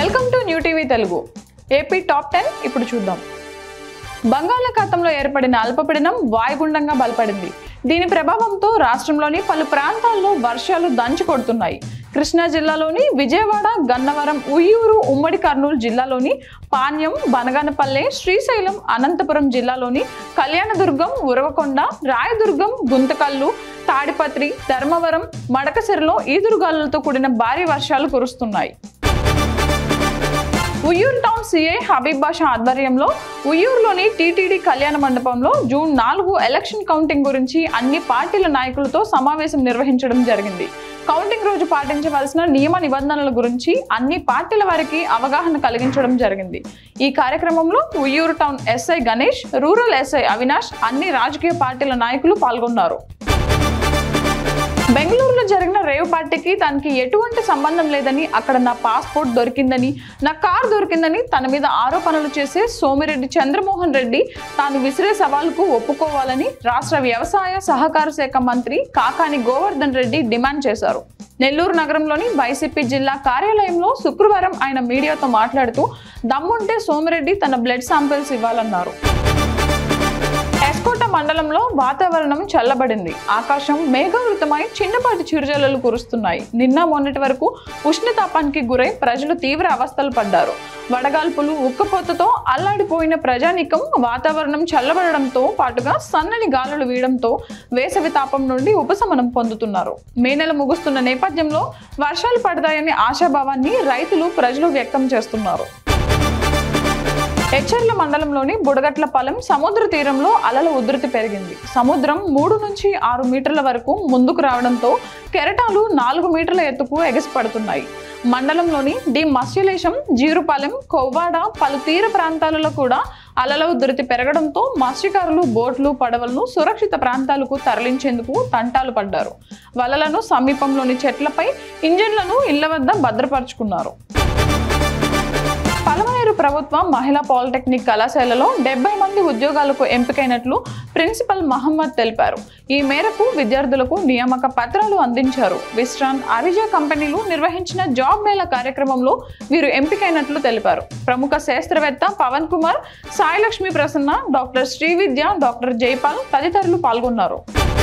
welcome to new TV Telugu AP top ten ఇప్పుడు చూద్దాం బంగాళాఖాతంలో ఏర్పడిన అల్పపీడనం వాయుగుండంగా బలపడింది దీని ప్రభావంతో రాష్ట్రంలోని పలు ప్రాంతాల్లో వర్షాలు దంచి కొడుతున్నాయి కృష్ణా జిల్లాలోని విజయవాడ గన్నవరం ఉయ్యూరు ఉమ్మడి కర్నూలు జిల్లాలోని పాణ్యం బనగానపల్లె శ్రీశైలం అనంతపురం జిల్లాలోని కళ్యాణదుర్గం ఉరవకొండ రాయదుర్గం గుంతకల్లు తాడిపత్రి ధర్మవరం మడకసిరలో ఈదురుగాలులతో కూడిన భారీ వర్షాలు కురుస్తున్నాయి ఉయ్యూరు టౌన్ సిఐ హబీబ్ బాషా ఆధ్వర్యంలో ఉయ్యూరులోని టీటీడీ కళ్యాణ మండపంలో జూన్ నాలుగు ఎలక్షన్ కౌంటింగ్ గురించి అన్ని పార్టీల నాయకులతో సమావేశం నిర్వహించడం జరిగింది కౌంటింగ్ రోజు పాటించవలసిన నియమ నిబంధనల గురించి అన్ని పార్టీల వారికి అవగాహన కలిగించడం జరిగింది ఈ కార్యక్రమంలో Uyyuru town SI Ganesh rural SI Avinash అన్ని రాజకీయ పార్టీల నాయకులు పాల్గొన్నారు బెంగళూరులో జరిగిన రేవ్ పార్టీకి తనకి ఎటువంటి సంబంధం లేదని అక్కడ నా పాస్పోర్ట్ దొరికిందని నా కార్ దొరికిందని తన మీద ఆరోపణలు చేసే సోమిరెడ్డి చంద్రమోహన్ రెడ్డి తాను విసిరే సవాలుకు ఒప్పుకోవాలని రాష్ట్ర వ్యవసాయ సహకార శాఖ మంత్రి కాకాని గోవర్ధన్ రెడ్డి డిమాండ్ చేశారు నెల్లూరు నగరంలోని వైసీపీ జిల్లా కార్యాలయంలో శుక్రవారం ఆయన మీడియాతో మాట్లాడుతూ దమ్ముంటే సోమిరెడ్డి తన బ్లడ్ శాంపిల్స్ ఇవ్వాలన్నారు ఎస్కోట మండలంలో వాతావరణం చల్లబడింది ఆకాశం మేఘావృతమై చిన్నపాటి చిరుజల్లులు కురుస్తున్నాయి నిన్న మొన్నటి వరకు ఉష్ణతాపానికి గురై ప్రజలు తీవ్ర అవస్థలు పడ్డారు వడగాల్పులు ఉక్కపోతతో అల్లాడిపోయిన ప్రజానీకం వాతావరణం చల్లబడడంతో పాటుగా సన్నని గాలులు వీయడంతో వేసవి తాపం నుండి ఉపశమనం పొందుతున్నారు మే నెల ముగుస్తున్న నేపథ్యంలో వర్షాలు పడతాయనే ఆశాభావాన్ని రైతులు ప్రజలు వ్యక్తం చేస్తున్నారు హెచ్చర్ల మండలంలోని బుడగట్లపాలెం సముద్ర తీరంలో అలల ఉధృతి పెరిగింది సముద్రం మూడు నుంచి ఆరు మీటర్ల వరకు ముందుకు రావడంతో కెరటాలు నాలుగు మీటర్ల ఎత్తుకు ఎగసిపడుతున్నాయి మండలంలోని డి మత్స్యలేశం జీరుపాలెం కొవ్వాడ పలు తీర ప్రాంతాలలో కూడా అలల ఉధృతి పెరగడంతో మత్స్యకారులు బోట్లు పడవలను సురక్షిత ప్రాంతాలకు తరలించేందుకు తంటాలు పడ్డారు వలలను సమీపంలోని చెట్లపై ఇంజిన్లను ఇళ్ల వద్ద భద్రపరుచుకున్నారు పలమనేరు ప్రభుత్వ మహిళా పాలిటెక్నిక్ కళాశాలలో డెబ్బై మంది ఉద్యోగాలకు ఎంపికైనట్లు ప్రిన్సిపల్ మహమ్మద్ తెలిపారు ఈ మేరకు విద్యార్థులకు నియామక పత్రాలు అందించారు విశ్రాన్ అరిజా కంపెనీలు నిర్వహించిన జాబ్ మేళా కార్యక్రమంలో వీరు ఎంపికైనట్లు తెలిపారు ప్రముఖ శాస్త్రవేత్త పవన్ కుమార్ సాయిలక్ష్మి ప్రసన్న డాక్టర్ శ్రీవిద్య డాక్టర్ జైపాల్ తదితరులు పాల్గొన్నారు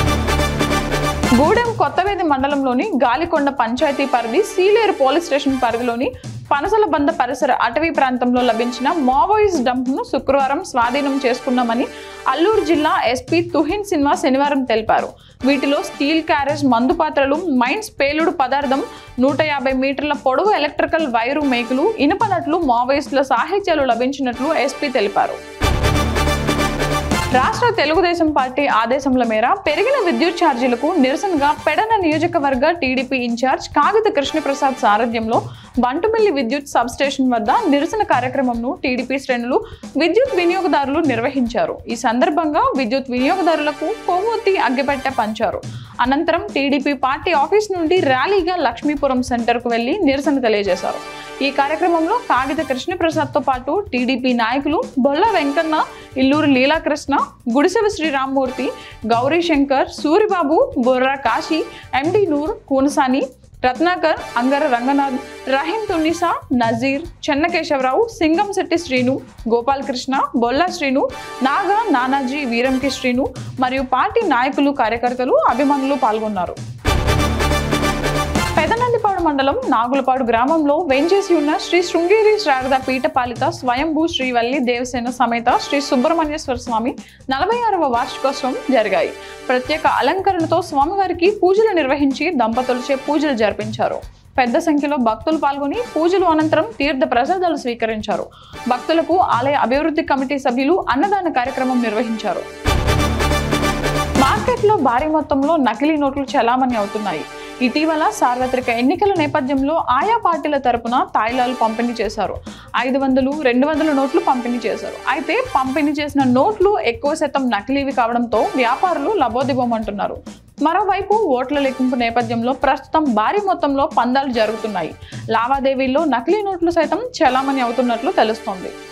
గూడెం కొత్తవేది మండలంలోని గాలికొండ పంచాయతీ పరిధి సీలేరు పోలీస్ స్టేషన్ పరిధిలోని పనసల బంద పరిసర అటవీ ప్రాంతంలో లభించిన మావోయిస్ట్ డంప్ను శుక్రవారం స్వాధీనం చేసుకున్నామని అల్లూరు జిల్లా ఎస్పీ తుహిన్ సిన్హా శనివారం తెలిపారు వీటిలో స్టీల్ క్యారేజ్ మందు పాత్రలు మైన్స్ పేలుడు పదార్థం నూట యాభై మీటర్ల పొడవు ఎలక్ట్రికల్ వైరు మేకులు ఇనుప నట్లు మావోయిస్టుల సాహిత్యాలు లభించినట్లు ఎస్పీ తెలిపారు రాష్ట్ర తెలుగుదేశం పార్టీ ఆదేశముల మేర పెరిగిన విద్యుత్ ఛార్జీలకు నిరసనగా పెడన నియోజకవర్గ టీడీపీ ఇన్ఛార్జ్ కాగిత కృష్ణప్రసాద్ సారథ్యంలో బంటుమిల్లి విద్యుత్ సబ్ స్టేషన్ వద్ద నిరసన కార్యక్రమంను టీడీపీ శ్రేణులు విద్యుత్ వినియోగదారులు నిర్వహించారు ఈ సందర్భంగా విద్యుత్ వినియోగదారులకు కొవ్వొత్తి అగ్గిపెట్టె పంచారు అనంతరం టీడీపీ పార్టీ ఆఫీస్ నుండి ర్యాలీగా లక్ష్మీపురం సెంటర్కు వెళ్లి నిరసన తెలియజేశారు ఈ కార్యక్రమంలో కాగిత కృష్ణప్రసాద్తో పాటు టీడీపీ నాయకులు బొల్ల వెంకన్న ఇల్లూరు లీలాకృష్ణ గుడిసెవ శ్రీరామ్మూర్తి గౌరీ శంకర్ సూరిబాబు బొర్రా కాశీ ఎండి నూర్ కూనసాని రత్నాకర్ అంగర రంగనాథ్ రహీం తున్నిసా నజీర్ చెన్నకేశవరావు సింగంశెట్టి శ్రీను గోపాలకృష్ణ బొల్లా శ్రీను నాగా నానాజీ వీరంకి శ్రీను మరియు పార్టీ నాయకులు కార్యకర్తలు అభిమానులు పాల్గొన్నారు పెదనందిపాడు మండలం నాగులపాడు గ్రామంలో వెంచేసి ఉన్న శ్రీ శృంగేరి శారద పీఠపాలిత స్వయంభూ శ్రీవల్లి దేవసేన సమేత శ్రీ సుబ్రహ్మణ్యేశ్వర స్వామి నలభై ఆరవ వార్షికోత్సవం జరిగాయి ప్రత్యేక అలంకరణతో స్వామివారికి పూజలు నిర్వహించి దంపతులచే పూజలు జరిపించారు పెద్ద సంఖ్యలో భక్తులు పాల్గొని పూజలు అనంతరం తీర్థ ప్రసాదాలు స్వీకరించారు భక్తులకు ఆలయ అభివృద్ధి కమిటీ సభ్యులు అన్నదాన కార్యక్రమం నిర్వహించారు మార్కెట్లో భారీ మొత్తంలో నకిలీ నోట్లు చలామణి అవుతున్నాయి ఇటీవల సార్వత్రిక ఎన్నికల నేపథ్యంలో ఆయా పార్టీల తరపున తాయిలాలు పంపిణీ చేశారు ఐదు వందలు రెండు వందల నోట్లు పంపిణీ చేశారు అయితే పంపిణీ చేసిన నోట్లు ఎక్కువ శాతం నకిలీవి కావడంతో వ్యాపారులు లబోదిబోమంటున్నారు మరోవైపు ఓట్ల లెక్కింపు నేపథ్యంలో ప్రస్తుతం భారీ మొత్తంలో పందాలు జరుగుతున్నాయి లావాదేవీల్లో నకిలీ నోట్లు సైతం చలామణి అవుతున్నట్లు తెలుస్తోంది